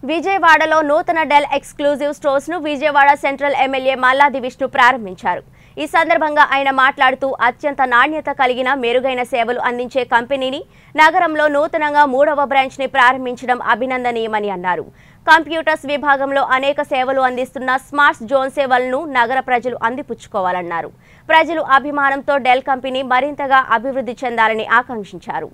విజయవాడలో నూతన del exclusive stores ను విజయవాడ సెంట్రల్ ఎమ్మెల్యే మల్లాది విష్ణు ప్రారంభించారు ఈ సందర్భంగా ఆయన మాట్లాడుతూ అత్యంత నాణ్యత కలిగిన మెరుగైన సేవలు అందించే కంపెనీని నగరంలో నూతనంగా మూడవ బ్రాంచ్ ని ప్రారంభించడం అభినందనీయమని అన్నారు కంప్యూటర్స్ విభాగంలో అనేక సేవలు అందిస్తున్న స్మార్ట్ జోన్ సేవలను నగర ప్రజలు అందిపుచ్చుకోవాలన్నారు ప్రజలు అభిమానంతో డెల్ కంపెనీ మరింతగా అభివృద్ధి చెందాలని ఆకాంక్షించారు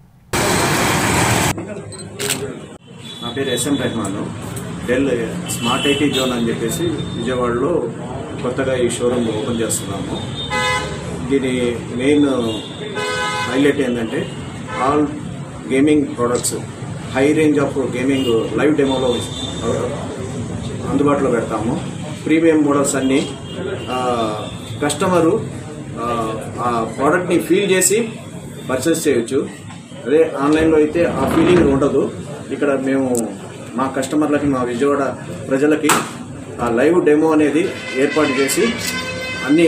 నా పేరు SM Rehman Dell Smart IT Zone అని చెప్పేసి విజయవాడలో కొత్తగా ఈ షోరూమ్ ఓపెన్ చేస్తున్నాము దీని మెయిన్ హైలైట్ ఏంటంటే all gaming products high range of gaming live డెమోలో అందుబాటులో పెడతాము ప్రీమియం మోడల్స్ అన్నీ కస్టమరు ఆ ప్రోడక్ట్ని ఫీల్ చేసి పర్చేస్ చేయొచ్చు అదే ఆన్లైన్లో అయితే ఆ ఫీలింగ్ ఉండదు ఇక్కడ మేము మా కస్టమర్లకి మా విజయవాడ ప్రజలకి ఆ లైవ్ డెమో అనేది ఏర్పాటు చేసి అన్ని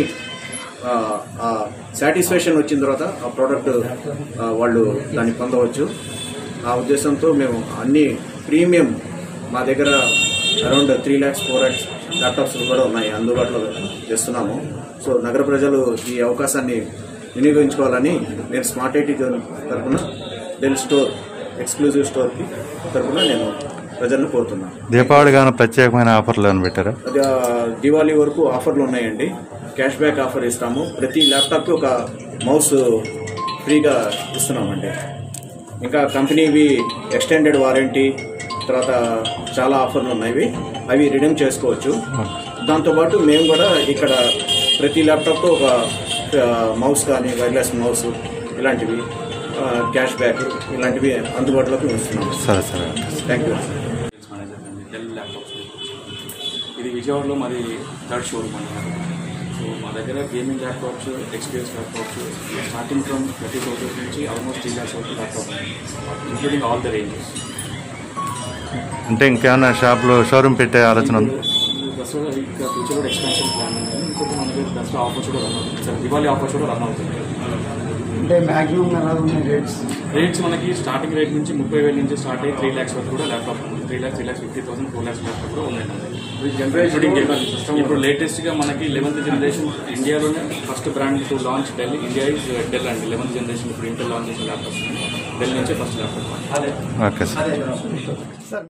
సాటిస్ఫాక్షన్ వచ్చిన తర్వాత ఆ ప్రోడక్ట్ ఆ, వాళ్ళు దాన్ని పొందవచ్చు ఆ ఉద్దేశంతో మేము అన్ని ప్రీమియం మా దగ్గర around three lakhs four lakhs laptops కూడా ఉన్నాయి అందుబాటులో చేస్తున్నాము సో నగర ప్రజలు ఈ అవకాశాన్ని వినియోగించుకోవాలని నేను స్మార్ట్ ఐటీ జోన్ తరఫున డెల్ స్టోర్ ఎక్స్క్లూజివ్ స్టోర్కి తరఫున నేను ప్రజలను కోరుతున్నాను దీపావళి గాను ప్రత్యేకమైన ఆఫర్లు అని పెట్టారా అది ఆ, దివాళీ వరకు ఆఫర్లు ఉన్నాయండి క్యాష్ బ్యాక్ ఆఫర్ ఇస్తాము ప్రతి ల్యాప్టాప్కి ఒక మౌస్ ఫ్రీగా ఇస్తున్నామండి ఇంకా కంపెనీవి ఎక్స్టెండెడ్ వారంటీ తర్వాత చాలా ఆఫర్లు ఉన్నాయి అవి రిడీమ్ చేసుకోవచ్చు దాంతోపాటు మేము కూడా ఇక్కడ ప్రతి ల్యాప్టాప్తో ఒక ఆ, మౌస్ కానీ వైర్లెస్ మౌస్ ఇలాంటివి ఆ, క్యాష్ బ్యాక్ ఇలాంటివి అందుబాటులోకి ఇస్తున్నాము సరే సరే థ్యాంక్ యూ సేల్స్ మేనేజర్ అండి డెల్ ల్యాప్టాప్స్ ఇది విజయవాడలో మాది థర్డ్ షోరూమ్ అండి సో మా దగ్గర gaming laptops experience laptops starting from thirty thousand నుంచి ఆల్మోస్ట్ త్రీ ల్యాక్స్ వరకు laptop including all the ranges అంటే ఇంకేమైనా షాప్లో షోరూమ్ పెట్టే ఆలోచన ఉంది దసరా ఇంకా ఫ్యూచర్ కూడా ఎక్స్పాన్షన్ ప్లాన్ ఉంది ఇంకొక మన దగ్గర దసరా ఆఫర్స్ కూడా రన్ అవుతుంది సార్ దివాళీ ఆఫర్స్ కూడా రన్ అవుతుంది అంటే మ్యాక్సిమం ఎలా ఉన్నాయి రేట్స్ రేట్స్ మనకి స్టార్టింగ్ రేట్ నుంచి ముప్పై వేల నుంచి స్టార్ట్ అయ్యి త్రీ ల్యాక్స్ వరకు కూడా ల్యాప్టాప్ ఉంది three lakhs three lakhs fifty thousand four lakhs laptop కూడా ఉన్నాయి Including game. ఇప్పుడు లేటెస్ట్ గా మనకి లెవెన్త్ జనరేషన్ ఇండియాలోనే first brand to launch Dell India is Dell అండి లెవెన్త్ జనరేషన్ ఇప్పుడు ఇంటర్ లాంచ్ చేసిన ల్యాప్టాప్ డెల్ నుంచే ఫస్ట్ ల్యాప్టాప్ ఓకే సార్